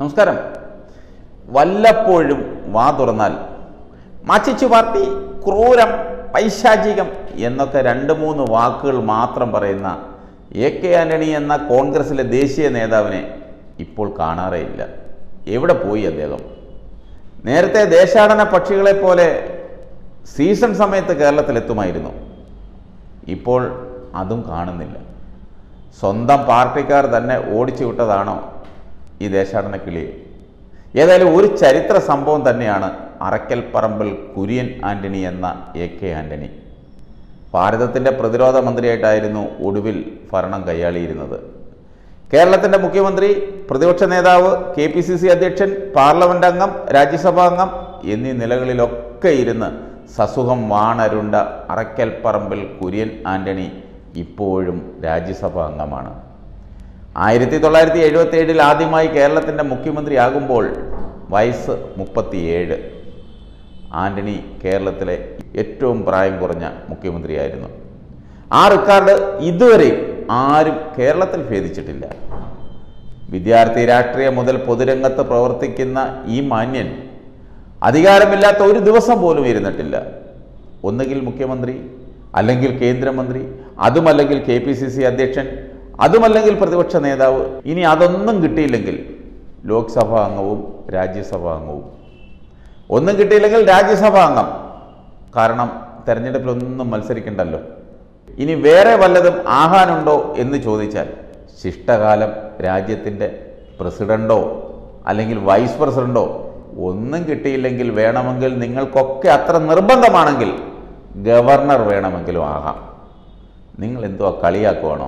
നമസ്കാരം വല്ലപ്പോഴും വാ തുറന്നാൽ മാച്ചിച്ചു പാർട്ടി ക്രൂരം പൈശാചികം എന്നൊക്കെ രണ്ട് മൂന്ന് വാക്കുകൾ മാത്രം പറയുന്ന എ കെ ആന്റണി എന്ന കോൺഗ്രസിലെ ദേശീയ നേതാവിനെ ഇപ്പോൾ കാണാറേയില്ല എവിടെ പോയി അദ്ദേഹം നേരത്തെ ദേശാടന പക്ഷികളെ പോലെ സീസൺ സമയത്ത് കേരളത്തിലെത്തുമായിരുന്നു ഇപ്പോൾ അതും കാണുന്നില്ല സ്വന്തം പാർട്ടിക്കാർ തന്നെ ഓടിച്ചു വിട്ടതാണോ ഈ ദേശാടന കിളിയെ ഏതായാലും ഒരു ചരിത്ര സംഭവം തന്നെയാണ് അറക്കൽ പറമ്പിൽ കുര്യൻ ആന്റണി എന്ന എ കെ ആന്റണി ഭാരതത്തിൻ്റെ പ്രതിരോധ മന്ത്രിയായിട്ടായിരുന്നു ഒടുവിൽ ഭരണം കൈയാളിയിരുന്നത് കേരളത്തിൻ്റെ മുഖ്യമന്ത്രി പ്രതിപക്ഷ നേതാവ് കെ പി സി സി അധ്യക്ഷൻ പാർലമെന്റ് അംഗം രാജ്യസഭാ അംഗം എന്നീ നിലകളിലൊക്കെ ഇരുന്ന് സസുഖം വാണരുണ്ട അറക്കൽ പറമ്പിൽ കുര്യൻ ആന്റണി ഇപ്പോഴും രാജ്യസഭാ അംഗമാണ് ആയിരത്തി തൊള്ളായിരത്തി എഴുപത്തി ഏഴിൽ ആദ്യമായി കേരളത്തിൻ്റെ മുഖ്യമന്ത്രിയാകുമ്പോൾ വയസ്സ് മുപ്പത്തിയേഴ് ആന്റണി കേരളത്തിലെ ഏറ്റവും പ്രായം കുറഞ്ഞ മുഖ്യമന്ത്രിയായിരുന്നു ആ റെക്കോർഡ് ഇതുവരെയും ആരും കേരളത്തിൽ ഭേദിച്ചിട്ടില്ല വിദ്യാർത്ഥി രാഷ്ട്രീയം മുതൽ പൊതുരംഗത്ത് പ്രവർത്തിക്കുന്ന ഈ മാന്യൻ അധികാരമില്ലാത്ത ഒരു ദിവസം പോലും ഇരുന്നിട്ടില്ല ഒന്നുകിൽ മുഖ്യമന്ത്രി അല്ലെങ്കിൽ കേന്ദ്രമന്ത്രി അതുമല്ലെങ്കിൽ കെ പി സി സി അധ്യക്ഷൻ അതുമല്ലെങ്കിൽ പ്രതിപക്ഷ നേതാവ് ഇനി അതൊന്നും കിട്ടിയില്ലെങ്കിൽ ലോക്സഭാ അംഗവും രാജ്യസഭാ അംഗവും ഒന്നും കിട്ടിയില്ലെങ്കിൽ രാജ്യസഭാ അംഗം കാരണം തെരഞ്ഞെടുപ്പിലൊന്നും മത്സരിക്കണ്ടല്ലോ ഇനി വേറെ വല്ലതും ആഹാനുണ്ടോ എന്ന് ചോദിച്ചാൽ ശിഷ്ടകാലം രാജ്യത്തിൻ്റെ പ്രസിഡന്റോ അല്ലെങ്കിൽ വൈസ് പ്രസിഡന്റോ ഒന്നും കിട്ടിയില്ലെങ്കിൽ വേണമെങ്കിൽ നിങ്ങൾക്കൊക്കെ അത്ര നിർബന്ധമാണെങ്കിൽ ഗവർണർ വേണമെങ്കിലും ആകാം നിങ്ങൾ എന്തുവാ കളിയാക്കുവാണോ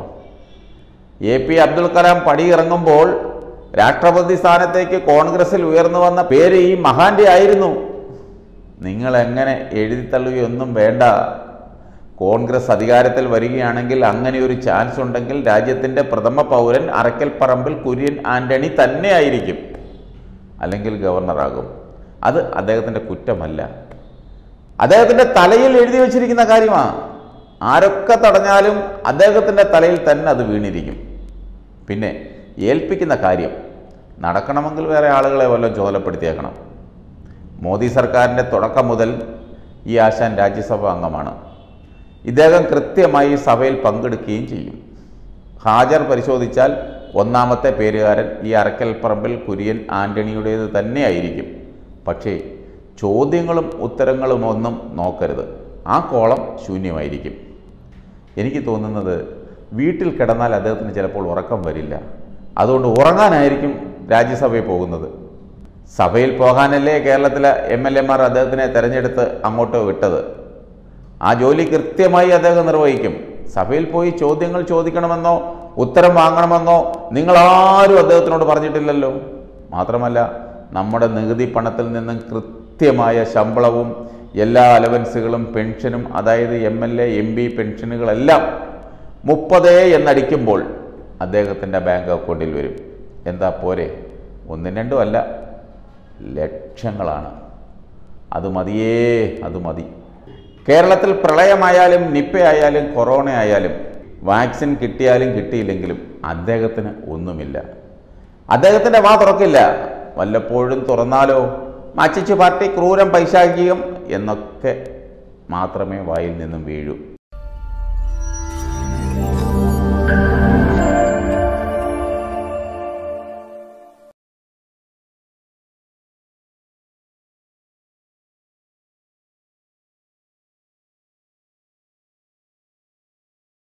എ പി അബ്ദുൽ കലാം പടിയിറങ്ങുമ്പോൾ രാഷ്ട്രപതി സ്ഥാനത്തേക്ക് കോൺഗ്രസിൽ ഉയർന്നു വന്ന പേര് ഈ മഹാന്റെ ആയിരുന്നു നിങ്ങൾ എങ്ങനെ എഴുതിത്തള്ളുകയൊന്നും വേണ്ട കോൺഗ്രസ് അധികാരത്തിൽ വരികയാണെങ്കിൽ അങ്ങനെ ഒരു ചാൻസ് ഉണ്ടെങ്കിൽ രാജ്യത്തിൻ്റെ പ്രഥമ പൗരൻ അറക്കൽ പറമ്പിൽ കുര്യൻ ആന്റണി തന്നെയായിരിക്കും അല്ലെങ്കിൽ ഗവർണറാകും അത് അദ്ദേഹത്തിൻ്റെ കുറ്റമല്ല അദ്ദേഹത്തിൻ്റെ തലയിൽ എഴുതി വച്ചിരിക്കുന്ന കാര്യമാണ് ആരൊക്കെ തടഞ്ഞാലും അദ്ദേഹത്തിൻ്റെ തലയിൽ തന്നെ അത് വീണിരിക്കും പിന്നെ ഏൽപ്പിക്കുന്ന കാര്യം നടക്കണമെങ്കിൽ വേറെ ആളുകളെ വല്ലതും ചുമതലപ്പെടുത്തിയേക്കണം മോദി സർക്കാരിൻ്റെ തുടക്കം മുതൽ ഈ ആശാൻ രാജ്യസഭാ അംഗമാണ് ഇദ്ദേഹം കൃത്യമായി സഭയിൽ പങ്കെടുക്കുകയും ചെയ്യും ഹാജർ പരിശോധിച്ചാൽ ഒന്നാമത്തെ പേരുകാരൻ ഈ അറക്കൽ പറമ്പിൽ കുര്യൻ ആന്റണിയുടേത് തന്നെയായിരിക്കും പക്ഷേ ചോദ്യങ്ങളും ഉത്തരങ്ങളും ഒന്നും നോക്കരുത് ആ കോളം ശൂന്യമായിരിക്കും എനിക്ക് തോന്നുന്നത് വീട്ടിൽ കിടന്നാൽ അദ്ദേഹത്തിന് ചിലപ്പോൾ ഉറക്കം വരില്ല അതുകൊണ്ട് ഉറങ്ങാനായിരിക്കും രാജ്യസഭയിൽ പോകുന്നത് സഭയിൽ പോകാനല്ലേ കേരളത്തിലെ എം എൽ എമാർ അദ്ദേഹത്തിനെ തെരഞ്ഞെടുത്ത് അങ്ങോട്ട് വിട്ടത് ആ ജോലി കൃത്യമായി അദ്ദേഹം നിർവഹിക്കും സഭയിൽ പോയി ചോദ്യങ്ങൾ ചോദിക്കണമെന്നോ ഉത്തരം വാങ്ങണമെന്നോ നിങ്ങളാരും അദ്ദേഹത്തിനോട് പറഞ്ഞിട്ടില്ലല്ലോ മാത്രമല്ല നമ്മുടെ നികുതി പണത്തിൽ നിന്നും കൃത്യമായ ശമ്പളവും എല്ലാ അലവൻസുകളും പെൻഷനും അതായത് M L A M P പെൻഷനുകളെല്ലാം മുപ്പതേ എന്നടിക്കുമ്പോൾ അദ്ദേഹത്തിൻ്റെ ബാങ്ക് അക്കൗണ്ടിൽ വരും എന്താ പോരെ ഒന്നും രണ്ടും അല്ല ലക്ഷങ്ങളാണ് അത് മതിയേ അത് മതി കേരളത്തിൽ പ്രളയമായാലും നിപ്പ ആയാലും കൊറോണ ആയാലും വാക്സിൻ കിട്ടിയാലും കിട്ടിയില്ലെങ്കിലും അദ്ദേഹത്തിന് ഒന്നുമില്ല അദ്ദേഹത്തിൻ്റെ വാ തുറക്കില്ല വല്ലപ്പോഴും തുറന്നാലോ മാച്ചിച്ചു പാർട്ടി ക്രൂരം പൈശാചികം എന്നൊക്കെ മാത്രമേ വായിൽ നിന്നും വീഴൂ